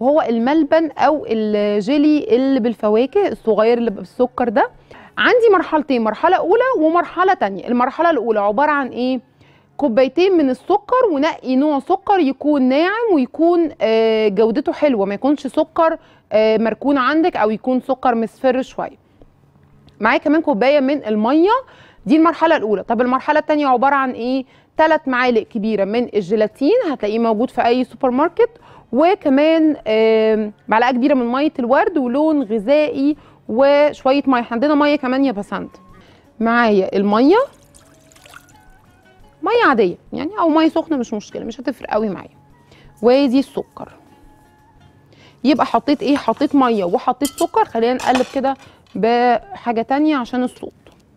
وهو الملبن او الجيلي اللي بالفواكه الصغير اللي بالسكر ده عندي مرحلتين مرحله اولى ومرحله تانية المرحله الاولى عباره عن ايه كوبايتين من السكر ونقي نوع سكر يكون ناعم ويكون آه، جودته حلوه ما يكونش سكر آه، مركون عندك او يكون سكر مصفر شويه معايا كمان كوبايه من الميه دي المرحله الاولى طب المرحله الثانيه عباره عن ايه ثلاث معالق كبيره من الجيلاتين هتلاقيه موجود في اي سوبر ماركت وكمان آم، معلقه كبيره من ميه الورد ولون غذائي وشويه ميه إحنا عندنا ميه كمان يا بسنت معايا الميه ميه عاديه يعني او ميه سخنه مش مشكله مش هتفرق قوي معايا ودي السكر يبقى حطيت ايه حطيت ميه وحطيت سكر خلينا نقلب كده بحاجه تانية عشان الصوت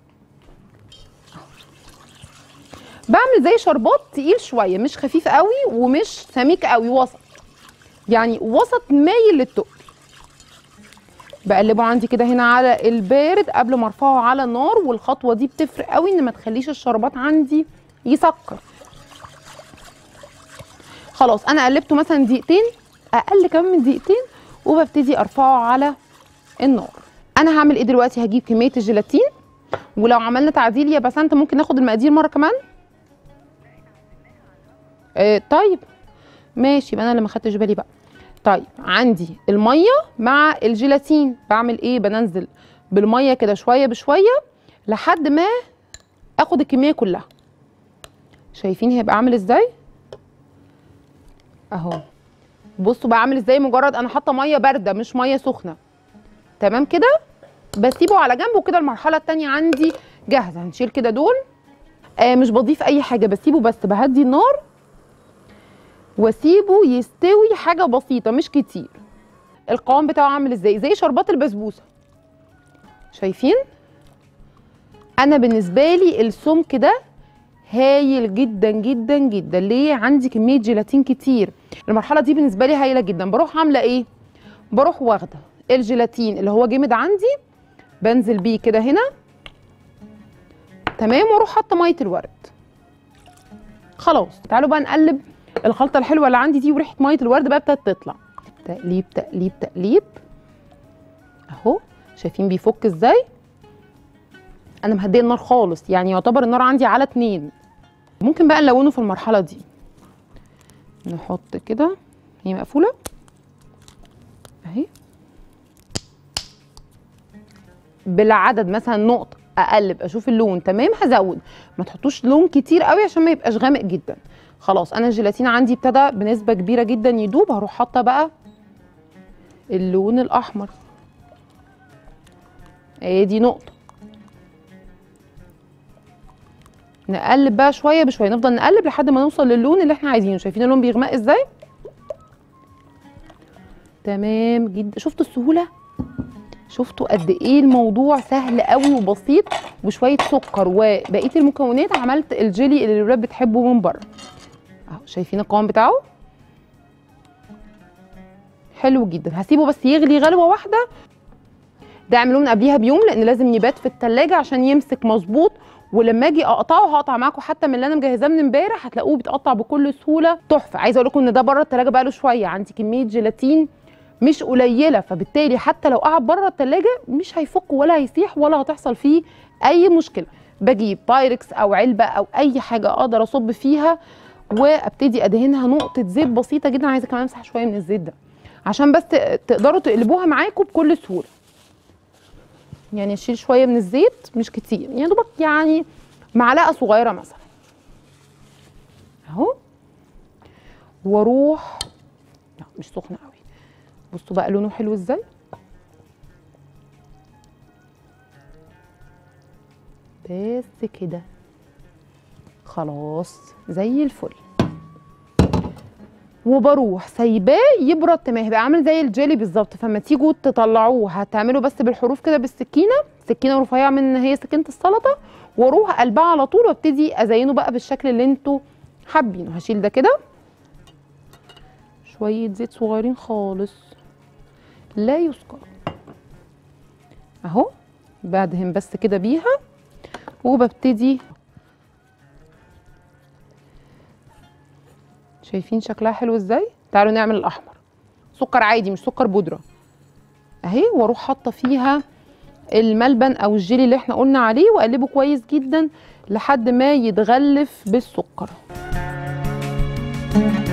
بعمل زي شربات تقيل شويه مش خفيف قوي ومش سميك قوي وسط يعني وسط مايل للتقل بقلبه عندي كده هنا على البارد قبل ما ارفعه على النار والخطوه دي بتفرق قوي ان ما تخليش الشربات عندي يسكر خلاص انا قلبته مثلا دقيقتين اقل كمان من دقيقتين وببتدي ارفعه على النار انا هعمل ايه دلوقتي هجيب كميه الجيلاتين ولو عملنا تعديل يا بسنت ممكن ناخد المقادير مره كمان آه طيب ماشي يبقى انا اللي ما خدتش بالي بقى طيب عندي الميه مع الجيلاتين بعمل ايه بننزل بالميه كده شويه بشويه لحد ما اخد الكميه كلها شايفين هيبقى عامل ازاي اهو بصوا بقى عامل ازاي مجرد انا حاطه ميه بارده مش ميه سخنه تمام كده بسيبه على جنب وكده المرحله التانية عندي جاهزه هنشيل كده دول آه مش بضيف اي حاجه بسيبه بس بهدي النار واسيبه يستوي حاجه بسيطه مش كتير القوام بتاعه عامل ازاي زي شربات البسبوسه شايفين انا بالنسبه لي السمك ده هايل جدا جدا جدا ليه عندي كميه جيلاتين كتير المرحله دي بالنسبه لي هايله جدا بروح عامله ايه بروح واخده الجيلاتين اللي هو جامد عندي بنزل بيه كده هنا تمام واروح حاطه ميه الورد خلاص تعالوا بقى نقلب الخلطه الحلوه اللي عندي دي وريحه ميه الورد بقى ابتدت تطلع تقليب تقليب تقليب اهو شايفين بيفك ازاي انا مهديه النار خالص يعني يعتبر النار عندي على اتنين ممكن بقى نلونه في المرحله دي نحط كده هي مقفوله اهي بالعدد مثلا نقطه اقلب اشوف اللون تمام هزود ما تحطوش لون كتير قوي عشان ما يبقاش غامق جدا خلاص انا الجيلاتين عندي ابتدى بنسبه كبيره جدا يدوب هروح حاطه بقى اللون الاحمر ادي نقطه نقلب بقى شويه بشويه نفضل نقلب لحد ما نوصل للون اللي احنا عايزينه شايفين اللون بيغمق ازاي تمام جدا شفتوا السهوله شفتوا قد ايه الموضوع سهل قوي وبسيط وشويه سكر وبقيه المكونات عملت الجيلي اللي الولاد بتحبه من بره اهو شايفين القوام بتاعه حلو جدا هسيبه بس يغلي غلوه واحده ده اعملوه من قبليها بيوم لان لازم يبات في التلاجة عشان يمسك مظبوط ولما اجي اقطعه هقطع معاكم حتى من اللي انا مجهزاه من امبارح هتلاقوه بيتقطع بكل سهوله تحفه عايزه اقول لكم ان ده بره التلاجة بقاله شويه عندي كميه جيلاتين مش قليله فبالتالي حتى لو قعد بره التلاجة مش هيفك ولا هيسيح ولا هتحصل فيه اي مشكله بجيب بايركس او علبه او اي حاجه اقدر اصب فيها وابتدي ادهنها نقطه زيت بسيطه جدا عايزه كمان امسح شويه من الزيت ده عشان بس تقدروا تقلبوها معاكم بكل سهوله يعني اشيل شويه من الزيت مش كتير يعني دوبك يعني معلقه صغيره مثلا اهو واروح لا مش سخنه قوي بصوا بقى لونه حلو ازاي بس كده خلاص زي الفل وبروح سايباه يبرد تمام هيبقى عامل زي الجيلي بالظبط فما تيجوا تطلعوه هتعملوا بس بالحروف كده بالسكينه سكينه رفيعه من هي سكينه السلطه واروح قلبها على طول وابتدي ازينه بقى بالشكل اللي انتوا حابينه هشيل ده كده شويه زيت صغيرين خالص لا يذكر اهو بدهن بس كده بيها وببتدي شايفين شكلها حلو ازاي تعالوا نعمل الاحمر سكر عادي مش سكر بودره اهي واروح حاطه فيها الملبن او الجيلي اللي احنا قلنا عليه واقلبه كويس جدا لحد ما يتغلف بالسكر